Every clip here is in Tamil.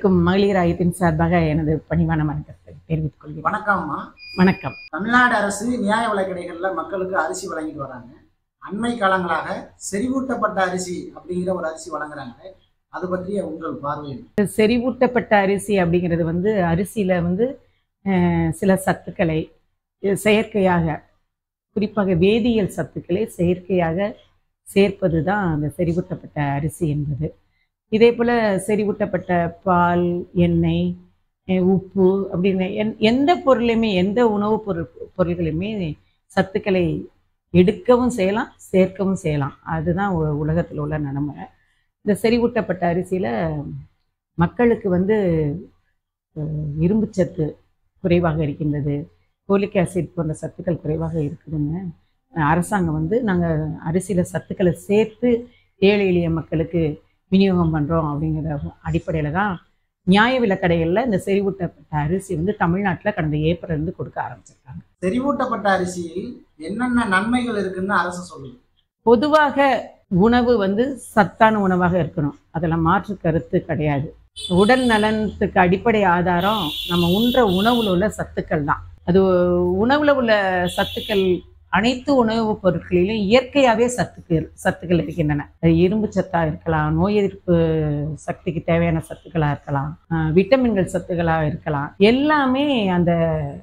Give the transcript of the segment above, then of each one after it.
அனைவருக்கும் மகளிர் ஆயத்தின் சார்பாக எனது பணிவான வணக்கத்தை தெரிவித்துக் கொள்கிறேன் வணக்கம்மா வணக்கம் தமிழ்நாடு அரசு நியாய விலைக்கடைகள்ல மக்களுக்கு அரிசி வழங்கிட்டு வராங்க அண்மை காலங்களாக செறிவூட்டப்பட்ட அரிசி அப்படிங்கிற ஒரு அரிசி வழங்குறாங்க அது பற்றிய உங்கள் பார்வை என்ன? செறிவூட்டப்பட்ட அரிசி அப்படிங்கிறது வந்து அரிசியில் வந்து அஹ், சில சத்துக்களை அஹ், செயற்கையாக குறிப்பாக வேதியியல் சத்துக்களை செயற்கையாக சேர்ப்பது தான் அந்த செறிவூட்டப்பட்ட அரிசி என்பது இதே போல் செறிவூட்டப்பட்ட பால் எண்ணெய் அஹ், உப்பு அப்படின்னு எந் எந்த பொருளையுமே எந்த உணவுப் பொருள் பொருள்களையுமே சத்துக்களை எடுக்கவும் செய்யலாம் சேர்க்கவும் செய்யலாம் அதுதான் உ- உலகத்தில் உள்ள நடைமுறை இந்த செறிவூட்டப்பட்ட அரிசியில் மக்களுக்கு வந்து அஹ், இரும்புச்சத்து குறைவாக இருக்கின்றது போலிக் ஆசிட் போன்ற சத்துக்கள் குறைவாக இருக்குதுன்னு அஹ், அரசாங்கம் வந்து நாங்கள் அரிசியில் சத்துக்களை சேர்த்து ஏழை எளிய மக்களுக்கு விநியோகம் பண்ணுறோம் அப்படிங்கிற அடிப்படையில் தான் நியாய விலைக்கடைகளில் இந்த செறிவூட்டப்பட்ட அரிசி வந்து தமிழ்நாட்டில் கடந்த ஏப்ரல் இருந்து கொடுக்க ஆரம்பிச்சிருக்காங்க செறிவூட்டப்பட்ட அரிசியில் என்னென்ன நன்மைகள் இருக்குன்னு அரசு சொல்லுது பொதுவாக உணவு வந்து சத்தான உணவாக இருக்கணும் அதில் மாற்று கருத்து கிடையாது உடல் நலனத்துக்கு அடிப்படை ஆதாரம் நம்ம உண்ற உணவுல உள்ள சத்துக்கள் தான் அது உணவுல உள்ள சத்துக்கள் அனைத்து உணவுப் பொருட்களிலும் இயற்கையாகவே சத்துக்கள் சத்துக்கள் இருக்கின்றன அது இரும்பு சத்தா இருக்கலாம் நோய் எதிர்ப்பு சக்திக்கு தேவையான சத்துக்களாக இருக்கலாம் ஆஹ் விட்டமின்கள் சத்துக்களாக இருக்கலாம் எல்லாமே அந்த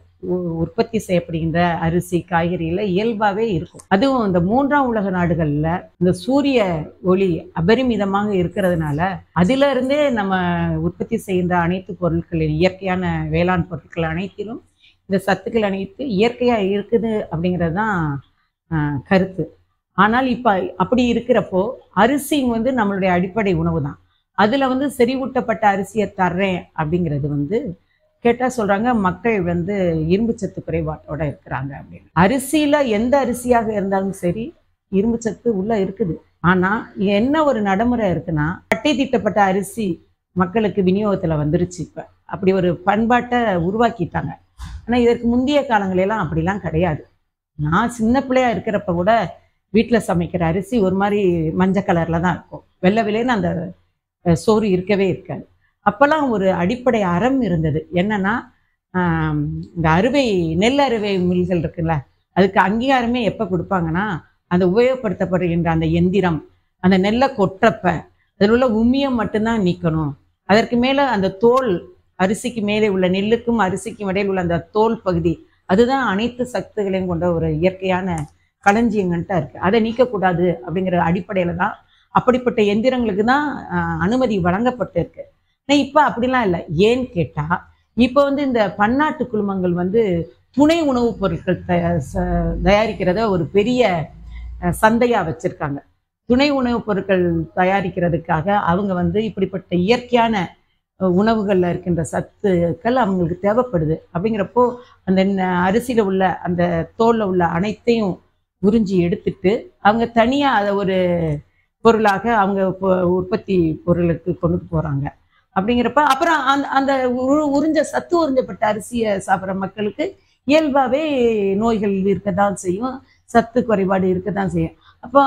உ- உற்பத்தி செய்யப்படுகின்ற அரிசி காய்கறியில் இயல்பாகவே இருக்கும் அதுவும் இந்த மூன்றாம் உலக நாடுகளில் இந்த சூரிய ஒளி அபரிமிதமாக இருக்கிறதுனால அதில இருந்தே நம்ம உற்பத்தி செய்கின்ற அனைத்து பொருட்களில் இயற்கையான வேளாண் பொருட்கள் அனைத்திலும் இந்த சத்துக்கள் அனைத்து இயற்கையாக இருக்குது அப்படிங்கிறது தான் ஆஹ், கருத்து ஆனால் இப்போ அப்படி இருக்கிறப்போ அரிசி வந்து நம்மளுடைய அடிப்படை உணவு தான் அதில் வந்து செறிவூட்டப்பட்ட அரிசியை தர்றேன் அப்படிங்கிறது வந்து கேட்டால் சொல்கிறாங்க மக்கள் வந்து இரும்புச்சத்து குறைபாட்டோட இருக்கிறாங்க அப்படின்னு அரிசியில் எந்த அரிசியாக இருந்தாலும் சரி இரும்புச்சத்து உள்ளே இருக்குது ஆனால் என்ன ஒரு நடைமுறை இருக்குன்னா பட்டை தீட்டப்பட்ட அரிசி மக்களுக்கு விநியோகத்தில் வந்துருச்சு இப்போ அப்படி ஒரு பண்பாட்டை உருவாக்கிட்டாங்க ஆனால் இதற்கு முந்தைய காலங்களெல்லாம் அப்படிலாம் கிடையாது நான் சின்ன பிள்ளையா இருக்கிறப்ப கூட வீட்டில் சமைக்கிற அரிசி ஒரு மாதிரி மஞ்சள் கலரில் தான் இருக்கும் வெள்ளை வெள்ளைன்னு அந்த அஹ், சோறு இருக்கவே இருக்காது அப்போல்லாம் ஒரு அடிப்படை அறம் இருந்தது என்னன்னா ஆம், இந்த அறுவை நெல் அறுவை மில்கள் இருக்குல்ல அதுக்கு அங்கீகாரமே எப்போ கொடுப்பாங்கன்னா அந்த உபயோகப்படுத்தப்படுகின்ற அந்த எந்திரம் அந்த நெல்லை கொட்டுறப்ப அதில் உள்ள உமியம் மட்டும்தான் நீக்கணும் அதற்கு மேலே அந்த தோல் அரிசிக்கு மேலே உள்ள நெல்லுக்கும் அரிசிக்கும் இடையில் உள்ள அந்த தோல் பகுதி அதுதான் அனைத்து சக்திகளையும் கொண்ட ஒரு இயற்கையான களஞ்சியங்கன்ட்டா இருக்கு அதை நீக்கக்கூடாது அப்படிங்கிற அடிப்படையில் தான் அப்படிப்பட்ட எந்திரங்களுக்கு தான் ஆஹ், அனுமதி வழங்கப்பட்டிருக்கு ஆனால் இப்போ அப்படிலாம் இல்லை ஏன்னு கேட்டால் இப்போ வந்து இந்த பன்னாட்டு குழுமங்கள் வந்து துணை உணவுப் பொருட்கள் தயா- ச- தயாரிக்கிறத ஒரு பெரிய அஹ், சந்தையா வச்சிருக்காங்க துணை உணவுப் பொருட்கள் தயாரிக்கிறதுக்காக அவங்க வந்து இப்படிப்பட்ட இயற்கையான அஹ், உணவுகள்ல இருக்கின்ற சத்துக்கள் அவங்களுக்கு தேவைப்படுது அப்படிங்கிறப்போ அந்த ந- அரிசியில உள்ள அந்த தோல்ல உள்ள அனைத்தையும் உறிஞ்சி எடுத்துட்டு அவங்க தனியா அதை ஒரு பொருளாக அவங்க பொ- உற்பத்தி பொருளுக்கு கொண்டு போறாங்க அப்படிங்கிறப்ப அப்புறம் அந்த அந்த உரு- உறிஞ்ச சத்து உறிஞ்சப்பட்ட அரிசியை சாப்பிட்ற மக்களுக்கு இயல்பாகவே நோய்கள் இருக்க தான் செய்யும் சத்து குறைபாடு இருக்க தான் செய்யும் அப்போ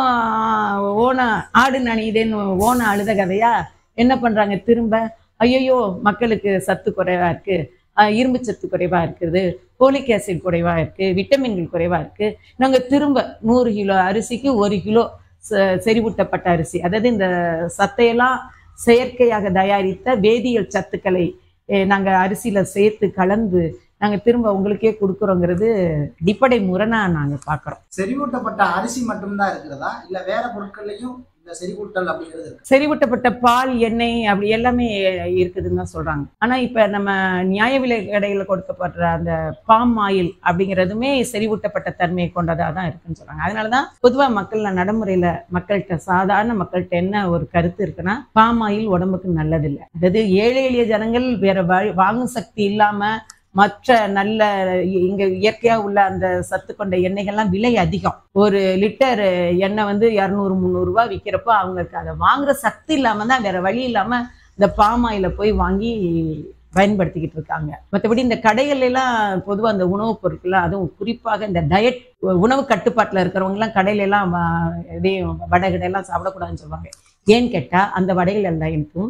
ஓன ஆடு நனியுதேன்னு ஓன அழுத கதையா என்ன பண்றாங்க திரும்ப ஐயோ மக்களுக்கு சத்து குறைவா இருக்கு ஆஹ் இரும்பு சத்து குறைவா இருக்குது போலிக் ஆசிட் குறைவா இருக்கு விட்டமின்கள் குறைவா இருக்கு நாங்க திரும்ப நூறு கிலோ அரிசிக்கு ஒரு கிலோ செ- செறிவூட்டப்பட்ட அரிசி அதாவது இந்த சத்தையெல்லாம் செயற்கையாக தயாரித்த வேதியியல் சத்துக்களை eh, நாங்க அரிசியில சேர்த்து கலந்து நாங்க திரும்ப உங்களுக்கே கொடுக்குறோங்கிறது அடிப்படை முரணா நாங்க பார்க்குறோம் செறிவூட்டப்பட்ட அரிசி மட்டும்தான் இருக்கிறதா இல்ல வேற பொருட்கள்லையும் இந்த செறிவூட்டல் அப்படிங்கிறது இருக்கு செறிவூட்டப்பட்ட பால் எண்ணெய் அப்படி எல்லாமே இருக்குதுன்னு தான் சொல்றாங்க ஆனா இப்ப நம்ம நியாய விலை கடையில் கொடுக்கப்படுற அந்த பாம் ஆயில் அப்படிங்கிறதுமே செறிவூட்டப்பட்ட தன்மையை கொண்டதா தான் இருக்குன்னு சொல்றாங்க அதனாலதான் பொதுவா மக்கள் நடைமுறையில மக்கள்கிட்ட சாதாரண மக்கள்கிட்ட என்ன ஒரு கருத்து இருக்குன்னா பாம் ஆயில் உடம்புக்கு நல்லதில்லை அதாவது ஏழை எளிய ஜனங்கள் வேற வழி- வாங்கும் சக்தி இல்லாம மற்ற நல்ல இங்க இயற்கையா உள்ள அந்த சத்து கொண்ட எண்ணெய்கள்லாம் விலை அதிகம் ஒரு லிட்டர் எண்ணெய் வந்து இரநூறு முந்நூறுரூவா விற்கிறப்போ அவங்களுக்கு அதை வாங்குற சக்தி இல்லாம தான் வேற வழி இல்லாம இந்த பாம் ஆயில போய் வாங்கி பயன்படுத்திக்கிட்டு இருக்காங்க மற்றபடி இந்த கடைகள்ல எல்லாம் பொதுவாக அந்த உணவுப் பொருட்கள் அதுவும் குறிப்பாக இந்த டயட் உணவு கட்டுப்பாட்டில் இருக்கிறவங்க எல்லாம் கடையில எல்லாம் வா- இதையும் வடை கடையெல்லாம் சாப்பிடக்கூடாதுன்னு சொல்லுவாங்க ஏன்னு கேட்டா அந்த வடைகள் எல்லாத்துக்கும்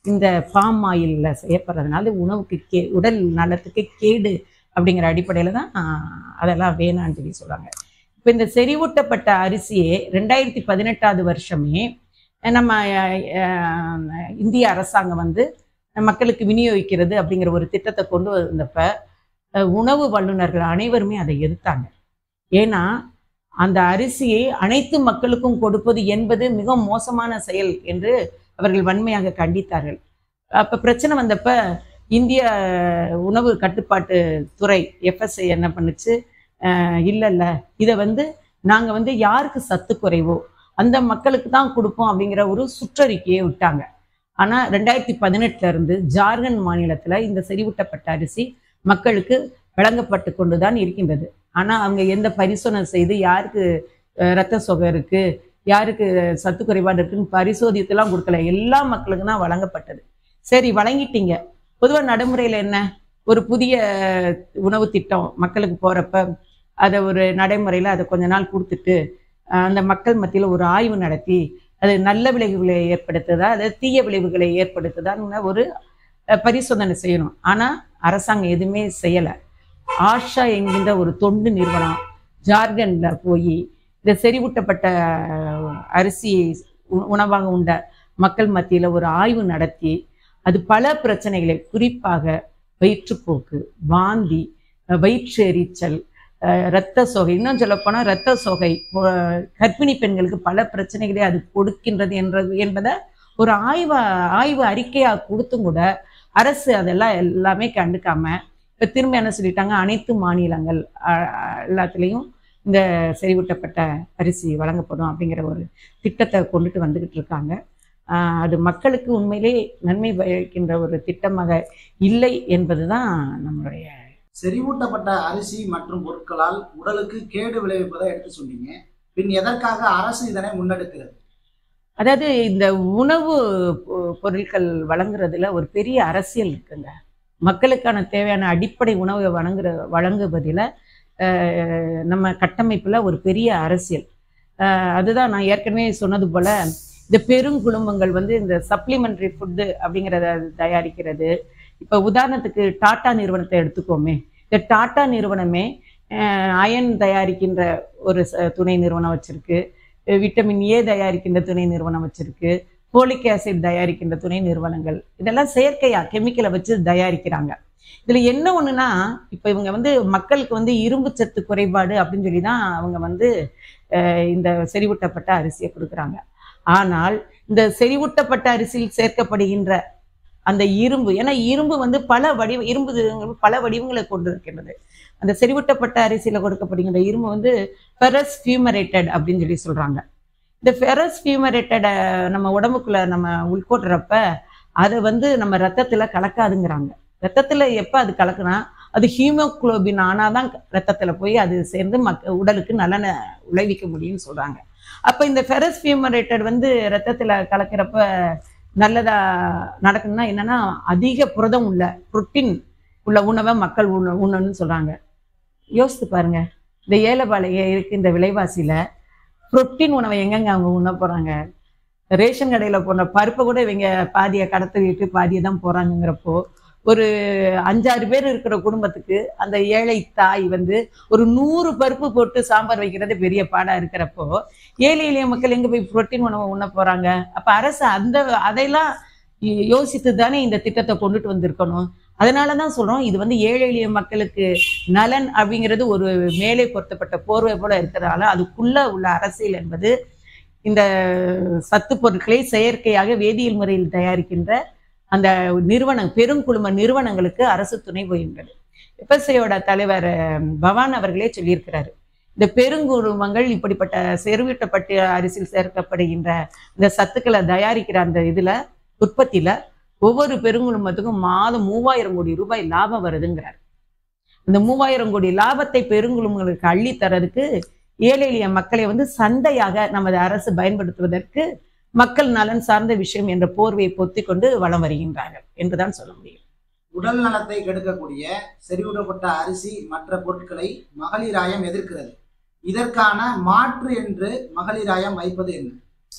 இந்த பாம் ஆயிலில் செய்யப்படுறதுனால உணவுக்கு கே உடல் நலத்துக்கு கேடு அப்படிங்கிற அடிப்படையில் தான் ஆஹ், அதெல்லாம் வேணான்னு சொல்லி சொல்கிறாங்க இப்போ இந்த செறிவூட்டப்பட்ட அரிசியே ரெண்டாயிரத்தி பதினெட்டாவது வருஷமே நம்ம அஹ், அஹ், இந்திய அரசாங்கம் வந்து மக்களுக்கு விநியோகிக்கிறது அப்படிங்கிற ஒரு திட்டத்தை கொண்டு வந்தப்ப அஹ், உணவு வல்லுநர்கள் அனைவருமே அதை எதிர்த்தாங்க ஏன்னா அந்த அரிசியை அனைத்து மக்களுக்கும் கொடுப்பது என்பது மிக மோசமான செயல் என்று அவர்கள் வன்மையாக கண்டித்தார்கள் அப்ப பிரச்சனை வந்தப்ப இந்திய உணவு கட்டுப்பாட்டு துறை எஃப்எஸ்ஐ என்ன பண்ணுச்சு அஹ் இல்ல இல்ல இதை வந்து நாங்க வந்து யாருக்கு சத்து குறைவோ அந்த மக்களுக்கு தான் கொடுப்போம் அப்படிங்கிற ஒரு சுற்றறிக்கையை விட்டாங்க ஆனா ரெண்டாயிரத்தி பதினெட்டுல இருந்து ஜார்க்கண்ட் மாநிலத்துல இந்த செறிவூட்டப்பட்ட அரிசி மக்களுக்கு வழங்கப்பட்டு கொண்டுதான் இருக்கின்றது ஆனா அவங்க எந்த பரிசோதனை செய்து யாருக்கு அஹ், ரத்த சோகை இருக்கு யாருக்கு சத்து குறைபாடு இருக்குன்னு பரிசோதித்துலாம் கொடுக்கல எல்லா மக்களுக்கும் தான் வழங்கப்பட்டது சரி வழங்கிட்டீங்க பொதுவா நடைமுறையில என்ன ஒரு புதிய உணவு திட்டம் மக்களுக்கு போறப்ப அதை ஒரு நடைமுறையில அதை கொஞ்ச நாள் கொடுத்துட்டு அஹ், அந்த மக்கள் மத்தியில ஒரு ஆய்வு நடத்தி அது நல்ல விளைவுகளை ஏற்படுத்துதா அது தீய விளைவுகளை ஏற்படுத்துதான்னு ஒரு அஹ், பரிசோதனை செய்யணும் ஆனா அரசாங்கம் எதுவுமே செய்யல ஆஷா என்கின்ற ஒரு தொண்டு நிறுவனம் ஜார்க்கண்ட்ல போய் இந்த செறிவூட்டப்பட்ட அஹ், அரிசியை உ- உணவாக உண்ட மக்கள் மத்தியில ஒரு ஆய்வு நடத்தி அது பல பிரச்சனைகளை குறிப்பாக வயிற்றுப்போக்கு வாந்தி அஹ், வயிற்று எரிச்சல் அஹ், இரத்த சோகை இன்னும் சொல்லப்போனால் இரத்த சோகை அஹ், கர்ப்பிணி பெண்களுக்கு பல பிரச்சனைகளை அது கொடுக்கின்றது என்றது என்பதை ஒரு ஆய்வு ஆய்வு அறிக்கையாக கொடுத்தும் கூட அரசு அதெல்லாம் எல்லாமே கண்டுக்காம இப்போ திரும்ப என்ன சொல்லிட்டாங்க அனைத்து மாநிலங்கள் அஹ், அஹ், எல்லாத்துலேயும் இந்த செறிவூட்டப்பட்ட அரிசி வழங்கப்படும் அப்படிங்கிற ஒரு திட்டத்தை கொண்டுட்டு வந்துக்கிட்டு இருக்காங்க ஆஹ் அது மக்களுக்கு உண்மையிலே நன்மை பயக்கின்ற ஒரு திட்டமாக இல்லை என்பதுதான் நம்மளுடைய செறிவூட்டப்பட்ட அரிசி மற்றும் பொருட்களால் உடலுக்கு கேடு விளைவிப்பதை எடுத்து சொன்னீங்க பின் எதற்காக அரசு இதனை முன்னெடுக்கிறது அதாவது இந்த உணவு பொ- பொருட்கள் வழங்குறதுல ஒரு பெரிய அரசியல் இருக்குங்க மக்களுக்கான தேவையான அடிப்படை உணவை வழங்குற வழங்குவதில் ஆஹ், நம்ம கட்டமைப்புல ஒரு பெரிய அரசியல் ஆஹ், அதுதான் நான் ஏற்கனவே சொன்னது போல இந்த பெருங்குழுமங்கள் வந்து இந்த சப்ளிமெண்டரி ஃபுட்டு அப்படிங்கிறத தயாரிக்கிறது இப்போ உதாரணத்துக்கு டாடா நிறுவனத்தை எடுத்துக்கோமே இந்த டாடா நிறுவனமே அயன் தயாரிக்கின்ற ஒரு ச- துணை நிறுவனம் வச்சிருக்கு விட்டமின் ஏ தயாரிக்கின்ற துணை நிறுவனம் வச்சிருக்கு போலிக் ஆசிட் தயாரிக்கின்ற துணை நிறுவனங்கள் இதெல்லாம் செயற்கையா கெமிக்கலை வச்சு தயாரிக்கிறாங்க இதுல என்ன ஒண்ணுன்னா இப்ப இவங்க வந்து மக்களுக்கு வந்து இரும்பு சத்து குறைபாடு அப்படின்னு சொல்லி தான் அவங்க வந்து அஹ், இந்த செறிவூட்டப்பட்ட அரிசியை கொடுக்குறாங்க ஆனால் இந்த செறிவூட்டப்பட்ட அரிசியில் சேர்க்கப்படுகின்ற அந்த இரும்பு ஏன்னா இரும்பு வந்து பல வடிவ இரும்பு இதுங்கிறது பல வடிவங்களை கொண்டு இருக்கின்றது அந்த செறிவூட்டப்பட்ட அரிசியில கொடுக்கப்படுகின்ற இரும்பு வந்து ஃபெரஸ் ஃபியூமரேட்டட் அப்படின்னு சொல்லி சொல்றாங்க இந்த ஃபெரஸ் ஃபியூமரேட்டடை நம்ம உடம்புக்குள்ள நம்ம உள்கொட்டுறப்ப அதை வந்து நம்ம ரத்தத்துல கலக்காதுங்கிறாங்க ரத்தத்துல எப்ப அது கலக்குனா அது ஹீமோகுளோபின் ஆனாதான் ரத்தத்துல போய் அது சேர்ந்து மக்க உடலுக்கு நலனை விளைவிக்க முடியும்னு சொல்றாங்க அப்ப இந்த ஃபெரஸ் ஃபியூமரேட்டட் வந்து ரத்தத்துல கலக்கிறப்ப நல்லதா நடக்கணும்னா என்னன்னா அதிக புரதம் உள்ள புரோட்டீன் உள்ள உணவை மக்கள் உண்ண உண்ணணும்னு சொல்றாங்க யோசித்து பாருங்க இந்த ஏலபாளைய இருக்கு இந்த விலைவாசியில புரோட்டீன் உணவை எங்கெங்க அவங்க உண்ண போறாங்க ரேஷன் கடையில போன பருப்பை கூட இவங்க பாதியை கடத்தி விட்டு பாதியை தான் போறாங்கங்கிறப்போ ஒரு அஞ்சாறு பேர் இருக்கிற குடும்பத்துக்கு அந்த ஏழை தாய் வந்து ஒரு நூறு பருப்பு போட்டு சாம்பார் வைக்கிறது பெரிய பாடா இருக்கிறப்போ ஏழை எளிய மக்கள் எங்க போய் புரோட்டீன் உணவை உண்ண போறாங்க அப்ப அரசு அந்த அதையெல்லாம் யோசித்து தானே இந்த திட்டத்தை கொண்டுட்டு வந்திருக்கணும் அதனால தான் சொல்றோம் இது வந்து ஏழை எளிய மக்களுக்கு நலன் அப்படிங்கிறது ஒரு மேலே பொருத்தப்பட்ட போர்வை போல இருக்கிறதால அதுக்குள்ள உள்ள அரசியல் என்பது இந்த சத்து பொருட்களை செயற்கையாக வேதியியல் முறையில் தயாரிக்கின்ற அந்த நிறுவனம் பெருங்குழும நிறுவனங்களுக்கு அரசு துணை புரிகின்றது எப்எஸ்ஐயோட தலைவர் அஹ், பவான் அவர்களே சொல்லியிருக்கிறாரு இந்த பெருங்குழுமங்கள் இப்படிப்பட்ட செருவிட்டப்பட்ட அரிசியில் சேர்க்கப்படுகின்ற இந்த சத்துக்களை தயாரிக்கிற அந்த இதுல உற்பத்தியில ஒவ்வொரு பெருங்குழுமத்துக்கும் மாதம் மூவாயிரம் கோடி ரூபாய் லாபம் வருதுங்கிறார் இந்த மூவாயிரம் கோடி லாபத்தை பெருங்குழுமங்களுக்கு அள்ளி தரதுக்கு ஏழை எளிய மக்களை வந்து சந்தையாக நமது அரசு பயன்படுத்துவதற்கு மக்கள் நலன் சார்ந்த விஷயம் என்ற போர்வையை பொத்திக் கொண்டு வலம் வருகின்றார்கள் என்றுதான் சொல்ல முடியும் உடல் நலத்தை கெடுக்கக்கூடிய செறிவூட்டப்பட்ட அரிசி மற்ற பொருட்களை மகளிராயம் எதிர்க்கிறது இதற்கான மாற்று என்று மகளிராயம் வைப்பது என்ன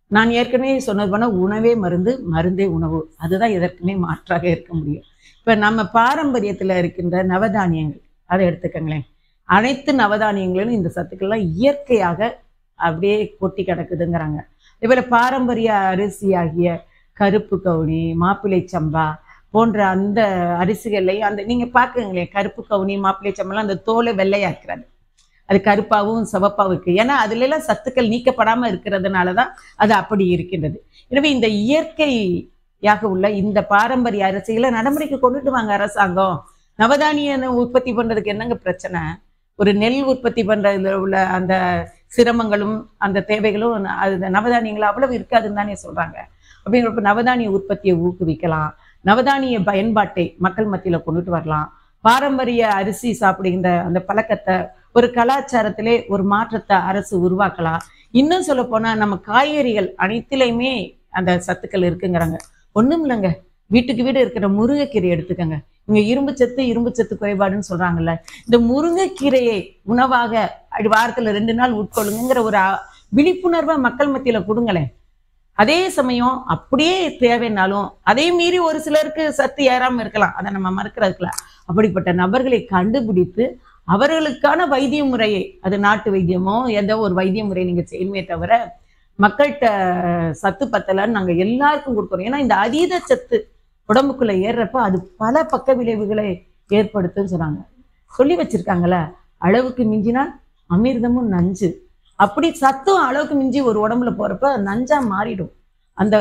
நான் ஏற்கனவே சொன்னது போனால் உணவே மருந்து மருந்தே உணவு அதுதான் எதற்குமே மாற்றாக இருக்க முடியும் இப்போ நம்ம பாரம்பரியத்தில் இருக்கின்ற நவதானியங்கள் அதை எடுத்துக்கங்களேன் அனைத்து நவதானியங்களிலும் இந்த சத்துக்கள்லாம் இயற்கையாக அப்படியே கொட்டி கிடக்குதுங்கிறாங்க இதுபோல பாரம்பரிய அரிசியாகிய கருப்பு கவுனி மாப்பிள்ளை சம்பா போன்ற அந்த அரிசிகள்லையும் அந்த நீங்க பாக்குங்களேன் கருப்பு கவுனி மாப்பிள்ளை சம்பெல்லாம் அந்த தோலை வெள்ளையா இருக்கிறது அது கருப்பாவும் சிவப்பாவும் இருக்கு ஏன்னா அதுல எல்லாம் சத்துக்கள் நீக்கப்படாம இருக்கிறதுனால தான் அது அப்படி இருக்கின்றது எனவே இந்த இயற்கையாக உள்ள இந்த பாரம்பரிய அரிசிகளை நடைமுறைக்கு கொண்டுட்டு வாங்க அரசாங்கம் நவதானிய உற்பத்தி பண்றதுக்கு என்னங்க பிரச்சனை ஒரு நெல் உற்பத்தி பண்றதுல உள்ள அந்த சிரமங்களும் அந்த தேவைகளும் அது நவதானியங்கள் அவ்வளவு இருக்காதுன்னு தானே சொல்றாங்க அப்படிங்கிறப்ப நவதானிய உற்பத்தியை ஊக்குவிக்கலாம் நவதானிய பயன்பாட்டை மக்கள் மத்தியில கொண்டுட்டு வரலாம் பாரம்பரிய அரிசி சாப்பிடுகின்ற அந்த பழக்கத்தை ஒரு கலாச்சாரத்திலே ஒரு மாற்றத்தை அரசு உருவாக்கலாம் இன்னும் சொல்ல போனா நம்ம காய்கறிகள் அனைத்திலையுமே அந்த சத்துக்கள் இருக்குங்கிறாங்க ஒண்ணும் இல்லைங்க வீட்டுக்கு வீடு இருக்கிற முருங்கைக்கீரை எடுத்துக்கங்க இங்க இரும்பு சத்து இரும்பு சத்து குறைபாடுன்னு சொல்றாங்கல்ல இந்த முருங்கைக்கீரையை உணவாக அடி வாரத்துல ரெண்டு நாள் உட்கொள்ளுங்கிற ஒரு அ- விழிப்புணர்வை மக்கள் மத்தியில கொடுங்களேன் அதே சமயம் அப்படியே தேவைன்னாலும் அதே மீறி ஒரு சிலருக்கு சத்து ஏறாம இருக்கலாம் அதை நம்ம மறுக்கிறதுக்குல அப்படிப்பட்ட நபர்களை கண்டுபிடித்து அவர்களுக்கான வைத்திய முறையை அது நாட்டு வைத்தியமோ ஏதோ ஒரு வைத்திய முறை நீங்க செய்யணுமே தவிர மக்கள்கிட்ட சத்து பத்தலன்னு நாங்க எல்லாருக்கும் கொடுக்குறோம் ஏன்னா இந்த அதீத சத்து உடம்புக்குள்ள ஏறுறப்ப அது பல பக்க விளைவுகளை ஏற்படுத்துன்னு சொன்னாங்க சொல்லி வச்சிருக்காங்கல்ல அளவுக்கு மிஞ்சினா அமிர்தமும் நஞ்சு அப்படி சத்தும் அளவுக்கு மிஞ்சி ஒரு உடம்புல போறப்ப நஞ்சா மாறிடும் அந்த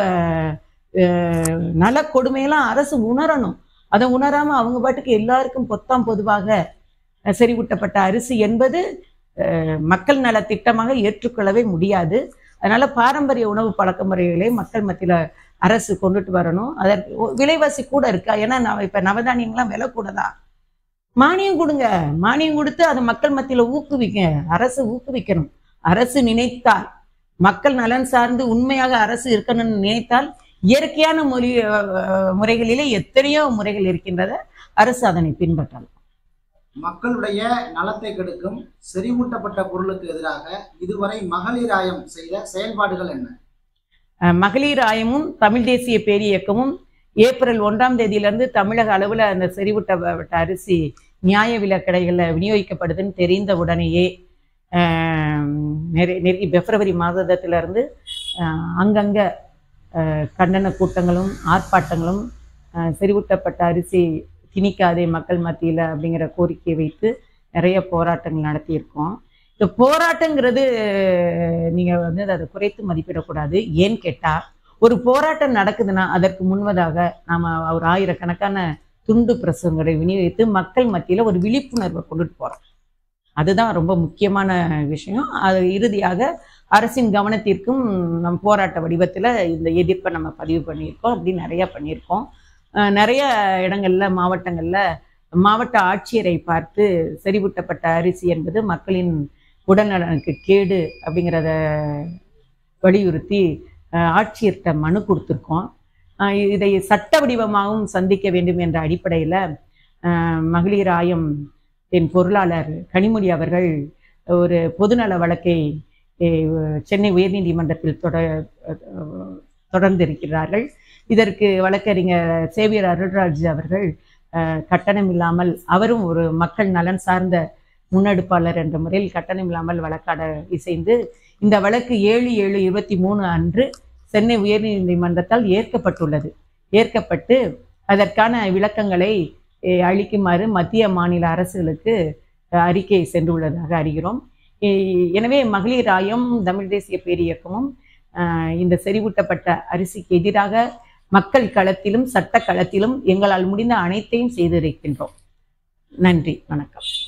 அஹ், நல கொடுமையெல்லாம் அரசு உணரணும் அதை உணராம அவங்க பாட்டுக்கு எல்லாருக்கும் பொத்தாம் பொதுவாக அஹ், செறிவூட்டப்பட்ட அரிசி என்பது அஹ், மக்கள் நல திட்டமாக ஏற்றுக்கொள்ளவே முடியாது அதனால பாரம்பரிய உணவு பழக்க முறைகளை மக்கள் மத்தியில அரசு கொண்டுட்டு வரணும் அதற்கு ஒ- விலைவாசி கூட இருக்கா ஏன்னா நான் இப்ப நவதானியங்கள்லாம் விலை கூட தான் மானியம் கொடுங்க மானியம் கொடுத்து அதை மக்கள் மத்தியில ஊக்குவிக்க அரசு ஊக்குவிக்கணும் அரசு நினைத்தால் மக்கள் நலன் சார்ந்து உண்மையாக அரசு இருக்கணும்னு நினைத்தால் இயற்கையான மொழி அஹ், முறைகளிலே எத்தனையோ முறைகள் இருக்கின்றத அரசு அதனை பின்பற்றலாம் மக்களுடைய நலத்தை கெடுக்கும் செறிவூட்டப்பட்ட பொருளுக்கு எதிராக இதுவரை மகளிர் ஆயம் செய்த செயல்பாடுகள் என்ன அஹ், மகளிர் ஆயமும் தமிழ் தேசிய பேரியக்கமும் ஏப்ரல் ஒன்றாம் தேதியிலிருந்து தமிழக அளவில் அந்த செறிவூட்டப்பட்ட அரிசி நியாய விலை கடைகளில் விநியோகிக்கப்படுதுன்னு தெரிந்த உடனேயே அஹ், நிறைய நிறைய பிப்ரவரி மாதத்திலிருந்து அஹ், அங்கங்க அஹ், கண்டன கூட்டங்களும் ஆர்ப்பாட்டங்களும் அஹ், செறிவூட்டப்பட்ட அரிசி திணிக்காதே மக்கள் மத்தியில் அப்படிங்கிற கோரிக்கையை வைத்து நிறைய போராட்டங்கள் நடத்தியிருக்கோம் இந்த போராட்டங்கிறது நீங்கள் வந்து அதை குறைத்து மதிப்பிடக்கூடாது ஏன்னு கேட்டால் ஒரு போராட்டம் நடக்குதுன்னா அதற்கு முன்பதாக நாம் ஒரு ஆயிரக்கணக்கான துண்டு பிரசுரங்களை விநியோகித்து மக்கள் மத்தியில் ஒரு விழிப்புணர்வை கொண்டுட்டு போகிறோம் அதுதான் ரொம்ப முக்கியமான விஷயம் அது இறுதியாக அரசின் கவனத்திற்கும் நம் போராட்ட வடிவத்தில் இந்த எதிர்ப்பை நம்ம பதிவு பண்ணியிருக்கோம் அப்படி நிறையா பண்ணியிருக்கோம் அஹ் நிறைய இடங்கள்ல மாவட்டங்கள்ல மாவட்ட ஆட்சியரை பார்த்து செறிவூட்டப்பட்ட அரிசி என்பது மக்களின் உடல்நலனுக்கு கேடு அப்படிங்கிறத வலியுறுத்தி அஹ், ஆட்சியர்கிட்ட மனு கொடுத்துருக்கோம் அஹ், இதை சட்ட வடிவமாகவும் சந்திக்க வேண்டும் என்ற அடிப்படையில் மகளிர் ஆயம் என் பொருளாளர் கனிமொழி அவர்கள் ஒரு பொதுநல வழக்கை அஹ், சென்னை உயர்நீதிமன்றத்தில் தொட அஹ், தொடர்ந்திருக்கிறார்கள் இதற்கு வழக்கறிஞர் சேவியர் அருள்ராஜ் அவர்கள் அஹ், கட்டணம் இல்லாமல் அவரும் ஒரு மக்கள் நலன் சார்ந்த முன்னெடுப்பாளர் என்ற முறையில் கட்டணம் இல்லாமல் வழக்காட இசைந்து இந்த வழக்கு ஏழு ஏழு இருபத்தி மூணு அன்று சென்னை உயர்நீதிமன்றத்தால் ஏற்கப்பட்டுள்ளது ஏற்கப்பட்டு அதற்கான விளக்கங்களை அஹ், அளிக்குமாறு மத்திய மாநில அரசுகளுக்கு அஹ், அறிக்கை சென்றுள்ளதாக அறிகிறோம் எ- எனவே மகளிர் ஆயம் தமிழ் தேசிய பேரியக்கமும் அஹ், இந்த செறிவூட்டப்பட்ட அரிசிக்கு எதிராக மக்கள் களத்திலும் சட்ட களத்திலும் எங்களால் முடிந்த அனைத்தையும் செய்திருக்கின்றோம் நன்றி வணக்கம்